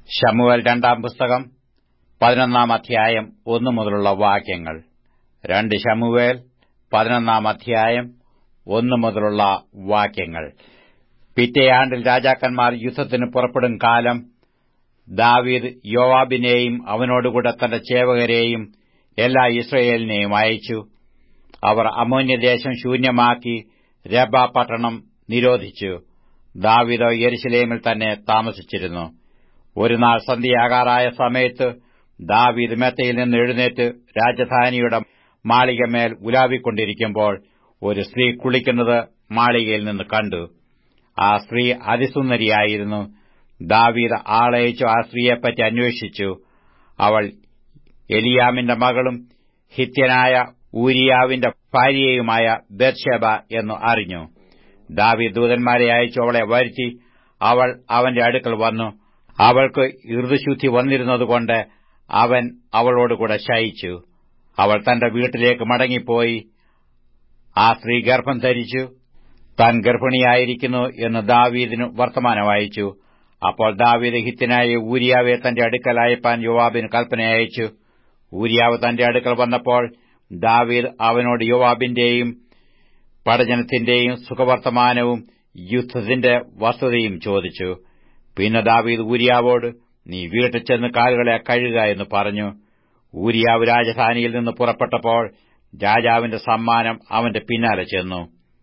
ശമുവൽ രണ്ടാം പുസ്തകം പതിനൊന്നാം അധ്യായം ഒന്നു മുതലുള്ള വാക്യങ്ങൾ രണ്ട് ശമുവേൽ പതിനൊന്നാം അധ്യായം ഒന്നു മുതലുള്ള വാക്യങ്ങൾ പിറ്റേയാണ്ടിൽ രാജാക്കന്മാർ യുദ്ധത്തിന് പുറപ്പെടും കാലം ദാവീദ് യോവാബിനെയും അവനോടുകൂടെ തന്റെ ചേവകരെയും എല്ലാ ഇസ്രയേലിനെയും അയച്ചു അവർ അമോന്യദേശം ശൂന്യമാക്കി രബ പട്ടണം നിരോധിച്ചു ദാവീദ് യെരുശലേമിൽ തന്നെ താമസിച്ചിരുന്നു ഒരു നാൾ സന്ധ്യയാകാറായ സമയത്ത് ദാവീദ് മെത്തയിൽ നിന്ന് എഴുന്നേറ്റ് രാജധാനിയുടെ മാളികമേൽ ഉലാവിക്കൊണ്ടിരിക്കുമ്പോൾ ഒരു സ്ത്രീ കുളിക്കുന്നത് മാളികയിൽ നിന്ന് കണ്ടു ആ സ്ത്രീ അതിസുന്ദരിയായിരുന്നു ദാവീദ് ആളയച്ചു ആ സ്ത്രീയെപ്പറ്റി അന്വേഷിച്ചു അവൾ എലിയാമിന്റെ മകളും ഹിത്യനായ ഊരിയാവിന്റെ ഭാര്യയുമായ ബെർഷേബ എന്ന് അറിഞ്ഞു ദാവീദ് ദൂതന്മാരെ അയച്ചു അവളെ വരുത്തി അവൾ അവന്റെ അടുക്കൽ വന്നു അവൾക്ക് ഋതുശുദ്ധി വന്നിരുന്നതുകൊണ്ട് അവൻ അവളോടുകൂടെ ശയിച്ചു അവൾ തന്റെ വീട്ടിലേക്ക് മടങ്ങിപ്പോയി ആ സ്ത്രീ ഗർഭം ധരിച്ചു താൻ ഗർഭിണിയായിരിക്കുന്നു എന്ന് ദാവീദിന് വർത്തമാനം അയച്ചു അപ്പോൾ ദാവീദ് ഹിത്തിനായ ഊരിയാവെ തന്റെ അടുക്കൽ അയപ്പാൻ യുവാബിന് കൽപ്പന അയച്ചു ഊരിയാവ് തന്റെ അടുക്കൽ വന്നപ്പോൾ ദാവീദ് അവനോട് യുവാബിന്റെയും പടജനത്തിന്റെയും സുഖവർത്തമാനവും യുദ്ധത്തിന്റെ വസ്തുതയും ചോദിച്ചു പിന്നെ ദാവീദ് ഊരിയാവോട് നീ വീട്ടിൽ ചെന്ന് കാലുകളെ കഴുകുക എന്ന് പറഞ്ഞു ഊരിയാവ് രാജധാനിയിൽ നിന്ന് പുറപ്പെട്ടപ്പോൾ രാജാവിന്റെ സമ്മാനം അവന്റെ പിന്നാലെ ചെന്നു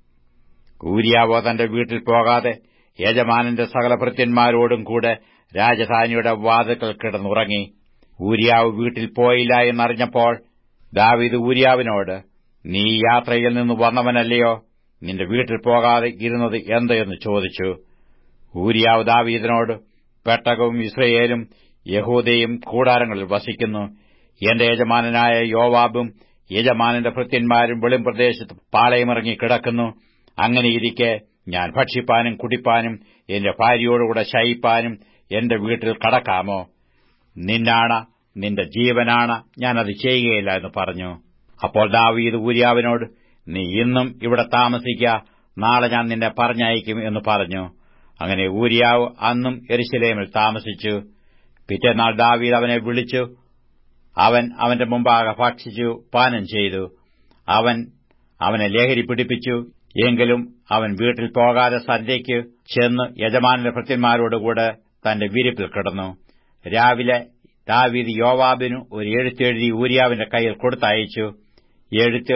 ഊരിയാവോ തന്റെ വീട്ടിൽ പോകാതെ യജമാനന്റെ സകല ഭൃത്യന്മാരോടും കൂടെ രാജധാനിയുടെ വാതുക്കൽ കിടന്നുറങ്ങി ഊരിയാവ് വീട്ടിൽ പോയില്ല എന്നറിഞ്ഞപ്പോൾ ദാവീദ് ഊരിയാവിനോട് നീ യാത്രയിൽ നിന്ന് വന്നവനല്ലയോ നിന്റെ വീട്ടിൽ പോകാതെ ഇരുന്നത് എന്ത് എന്ന് ചോദിച്ചു ഊരിയാവ് ദാവീദിനോട് പെട്ടകവും ഇസ്രയേലും യഹൂദയും കൂടാരങ്ങളിൽ വസിക്കുന്നു എന്റെ യജമാനനായ യോവാബും യജമാനന്റെ ഭൃത്യന്മാരും വെളിംപ്രദേശത്ത് പാളയമിറങ്ങി കിടക്കുന്നു അങ്ങനെയിരിക്കെ ഞാൻ ഭക്ഷിപ്പാനും കുടിപ്പാനും എന്റെ ഭാര്യയോടുകൂടെ ശയിപ്പാനും എന്റെ വീട്ടിൽ കടക്കാമോ നിന്നാണ് നിന്റെ ജീവനാണ് ഞാനത് ചെയ്യുകയില്ല എന്ന് പറഞ്ഞു അപ്പോൾ ദാവീദ് ഊര്യാവിനോട് നീ ഇന്നും ഇവിടെ താമസിക്ക നാളെ ഞാൻ നിന്നെ പറഞ്ഞയക്കും എന്ന് പറഞ്ഞു അങ്ങനെ ഊര്യാവ് അന്നും എരിശിലേമിൽ താമസിച്ചു പിറ്റേന്നാൾ ദാവീദ് അവനെ വിളിച്ചു അവൻ അവന്റെ മുമ്പാകെ ഭക്ഷിച്ചു പാനം ചെയ്തു അവൻ അവനെ ലഹരി പിടിപ്പിച്ചു എങ്കിലും അവൻ വീട്ടിൽ പോകാതെ സന്ധ്യയ്ക്ക് ചെന്ന് യജമാനന്റെ ഭൃത്യന്മാരോടുകൂടെ തന്റെ വിരിപ്പിൽ കിടന്നു രാവിലെ ദാവീദ് യോവാബിനു ഒരു എഴുത്തെഴുതി ഊര്യാവിന്റെ കയ്യിൽ കൊടുത്തയച്ചു എഴുത്തിൽ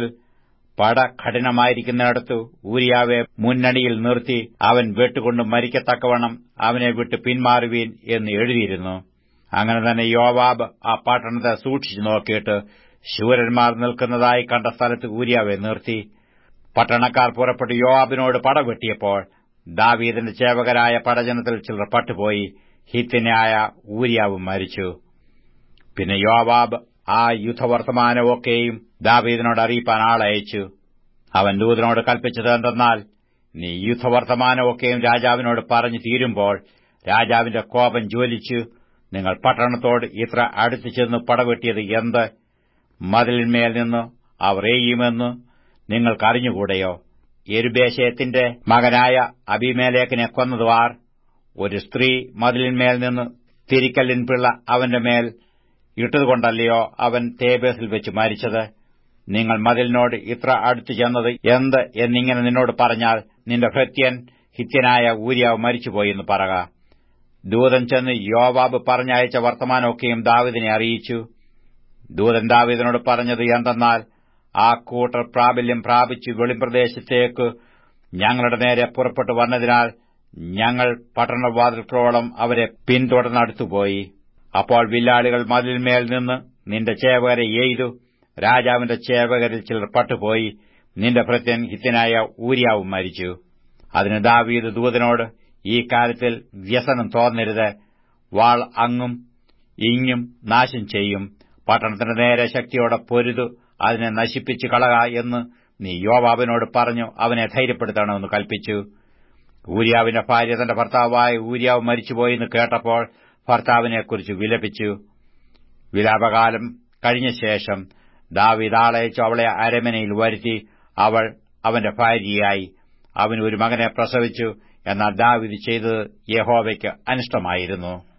പട കഠിനമായിരിക്കുന്നിടത്തു ഊര്യാവെ മുന്നണിയിൽ നിർത്തി അവൻ വെട്ടുകൊണ്ട് മരിക്കത്തക്കവണ്ണം അവനെ വിട്ട് പിന്മാറുവീൻ എന്ന് എഴുതിയിരുന്നു അങ്ങനെ തന്നെ യോവാബ് ആ പട്ടണത്തെ സൂക്ഷിച്ചു നോക്കിയിട്ട് ശൂരന്മാർ നിൽക്കുന്നതായി കണ്ട സ്ഥലത്ത് ഊര്യാവെ നിർത്തി പട്ടണക്കാർ പുറപ്പെട്ട് യോവാബിനോട് പടവെട്ടിയപ്പോൾ ദാവീദിന്റെ ചേവകരായ പടജനത്തിൽ ചിലർ പട്ടുപോയി ഹിത്തിനായ ഊര്യാവും മരിച്ചു പിന്നെ യോവാബ് ആ യുദ്ധവർത്തമാനമൊക്കെയും ദാവീദിനോട് അറിയിപ്പാൻ ആളയച്ചു അവൻ ദൂതനോട് കൽപ്പിച്ചത് എന്തെന്നാൽ നീ യുദ്ധവർത്തമാനമൊക്കെയും രാജാവിനോട് പറഞ്ഞു തീരുമ്പോൾ രാജാവിന്റെ കോപം ജ്വലിച്ചു നിങ്ങൾ പട്ടണത്തോട് ഇത്ര അടുത്തു ചെന്ന് പടവെട്ടിയത് എന്ത് മതിലിന്മേൽ നിന്ന് അവർ എയ്യുമെന്ന് നിങ്ങൾക്കറിഞ്ഞുകൂടെയോ എരുബേശയത്തിന്റെ മകനായ അഭിമേലേഖനെ കൊന്നതുവാർ ഒരു സ്ത്രീ മതിലിന്മേൽ നിന്ന് തിരിക്കല്ലിൻ പിള്ള അവന്റെ മേൽ ഇട്ടതുകൊണ്ടല്ലയോ അവൻ തേബേസിൽ വെച്ച് മരിച്ചത് നിങ്ങൾ മതിലിനോട് ഇത്ര അടുത്തു ചെന്നത് എന്ത് എന്നിങ്ങനെ നിന്നോട് പറഞ്ഞാൽ നിന്റെ ഭൃത്യൻ ഹിത്യനായ ഊര്യാവ് മരിച്ചുപോയെന്ന് പറക ദൂതൻ ചെന്ന് യോവാബ് പറഞ്ഞയച്ച വർത്തമാനമൊക്കെയും ദാവിദിനെ അറിയിച്ചു ദൂതൻ ദാവിദിനോട് പറഞ്ഞത് എന്തെന്നാൽ ആ കൂട്ടർ പ്രാബല്യം പ്രാപിച്ചു വെളിപ്രദേശത്തേക്ക് ഞങ്ങളുടെ നേരെ പുറപ്പെട്ടു വന്നതിനാൽ ഞങ്ങൾ പട്ടണവാതിൽക്കോളം അവരെ പിന്തുടർന്നടുത്തുപോയി അപ്പോൾ വില്ലാളികൾ മതിലിന്മേൽ നിന്ന് നിന്റെ ചേവകരെ എയ്തു രാജാവിന്റെ ചേവകരിൽ ചിലർ പട്ടുപോയി നിന്റെ ഭൃത്യൻ ഹിത്തനായ ഊര്യാവും മരിച്ചു അതിന് ദാവീദ് ദൂതനോട് ഈ കാര്യത്തിൽ വ്യസനം തോന്നരുത് വാൾ അങ്ങും ഇങ്ങും നാശം ചെയ്യും പട്ടണത്തിന്റെ നേരെ ശക്തിയോടെ പൊരുതു അതിനെ നശിപ്പിച്ചു കളക എന്ന് നീ യോവാബിനോട് പറഞ്ഞു അവനെ ധൈര്യപ്പെടുത്തണമെന്ന് കൽപ്പിച്ചു ഊര്യാവിന്റെ ഭാര്യ തന്റെ ഭർത്താവായ ഊര്യാവ് മരിച്ചുപോയെന്ന് കേട്ടപ്പോൾ ഭർത്താവിനെക്കുറിച്ച് വിലപിച്ചു വിലാപകാലം കഴിഞ്ഞ ശേഷം ദാവീദ് ആളയച്ചു അവളെ അരമനയിൽ വരുത്തി അവൾ അവന്റെ ഭാര്യയായി അവൻ ഒരു മകനെ പ്രസവിച്ചു എന്നാൽ ദാവീദ് ചെയ്തത് യഹോവയ്ക്ക് അനിഷ്ടമായിരുന്നു